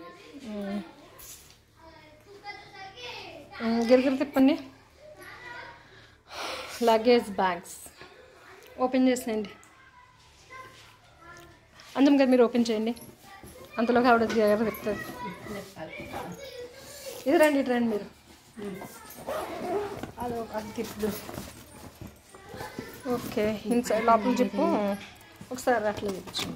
గిరిగిరి తిప్పండి luggage bags open చేసేయండి అంజం గారు మీరు ఓపెన్ చేయండి అంతలోకి ఆవిడ గిరిగిరి తిప్పుతుంది ఇది రండి ఇటు రండి మీరు అది ఒక- అది తిప్పుడు ఓకే ఇన్సైడ్ లోపల చెప్పు ఒకసారి అట్లా చూపించు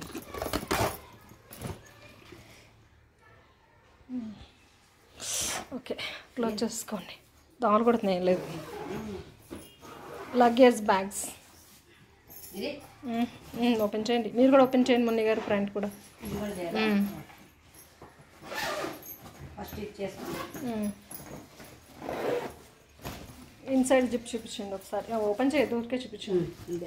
ఓకే క్లోజ్ చేసుకోండి దోమలు కొడుతున్నాయి ఏం లేదు లగేజ్ బ్యాగ్స్ ఇది ఓపెన్ చేయండి మీరు కూడా ఓపెన్ చేయండి మున్ని గారు ఫ్రెండ్ కూడా ఇది కూడా చేయాలి మ్మ్. ఫస్ట్ ఇది చేసుకుంటాం మ్మ్. ఇన్సైడ్ జిప్ చూపించండి ఒకసారి ఓపెన్ చేయదు ఊరికే చూపించండి ఇదే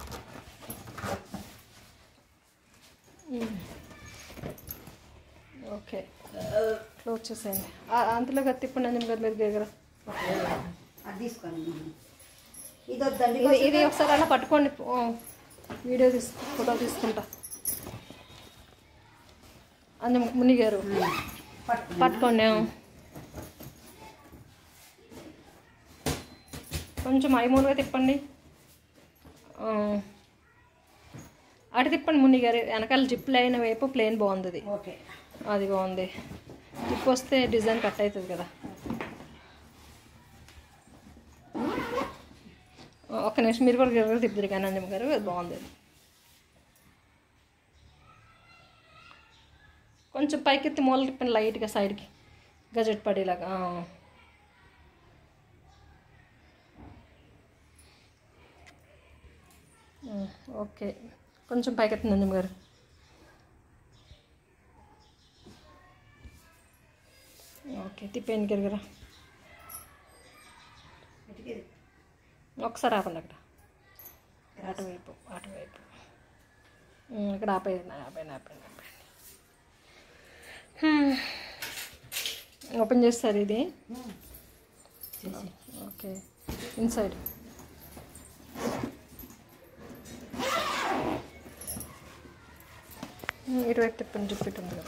ఓకే క్లోజ్ చేసేయండి ఆ- అంతలో గది తిప్పండి అంజం గారు మీరు దగ్గర అది తీసుకోండి ఇది వద్దండి ఇది ఇది ఒకసారి అలా పట్టుకోండి ఓ, వీడియో తీసుకు ఫోటో తీసుకుంటా అంజం ముని గారు పట్టు పట్టుకోండి ఆ. కొంచెం ఐమూలుగా తిప్పండి ఆ. అటు తిప్పండి ముని గారు వెనకాల జిప్ లైన్ వైపు ప్లేన్ బాగుంది అది ఓకే అది బాగుంది జిప్ వస్తే డిజైన్ కట్ అవుతుంది కదా ఒక్క నిమిషం మీరు కూడా గిర్ర తిప్పుదురు కానీ అంజమ్మ గారు అది బాగుంది కొంచెం పైకెత్తి మూల తిప్పండి లైట్గా సైడ్కి గజెట్ పడేలాగా ఆ. ఆ, ఓకే కొంచెం పైకెత్తండి అంజమ్మ గారు ఓకే తిప్పేయండి గిరగర ఇటుకి ఒకసారి ఆపండి అక్కడ అటువైపు అటువైపు ఉమ్, ఇక్కడ ఆపేయండి ఆపేయండి ఆపేయండి ఆపేయండి హ్మ్. ఓపెన్ చేస్తారు ఇది చేసి ఓకే ఇన్సైడ్ ఉమ్, ఇటువైపు తిప్పండి జిప్ ఇటు ఉంది కదా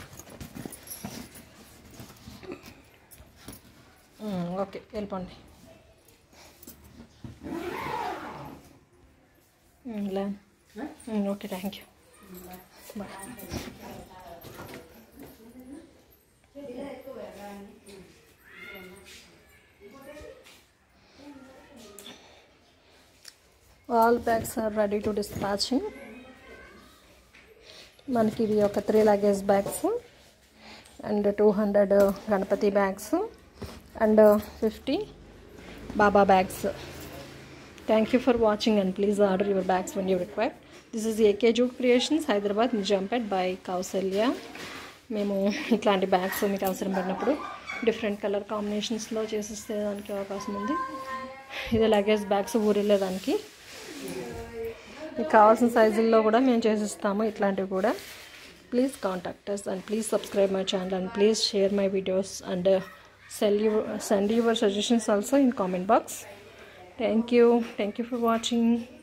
ఉమ్, ఓకే వెళ్ళిపోండి ఉమ్, లే um, okay thank you bye all bags are ready to dispatching మనకి ఇవి ఒక three luggage bags and two hundred Ganapathi bags and fifty Baba bags thank you for watching and please order your bags one you require this is AK Jude creations Hyderabad Nizampet by Kausalya మేము ఇట్లాంటి bags మీకు అవసరం పడినప్పుడు different colour కాంబినేషన్స్లో చేసిస్తే దానికి అవకాశం ఉంది ఇది luggage bags ఊరిల్లేదానికి మీకు కావాల్సిన సైజుల్లో కూడా మేము చేసిస్తాము ఇట్లాంటివి కూడా please contact us and please subscribe my channel and please share my videos and sell you send your suggestions also in comment box thank you thank you for watching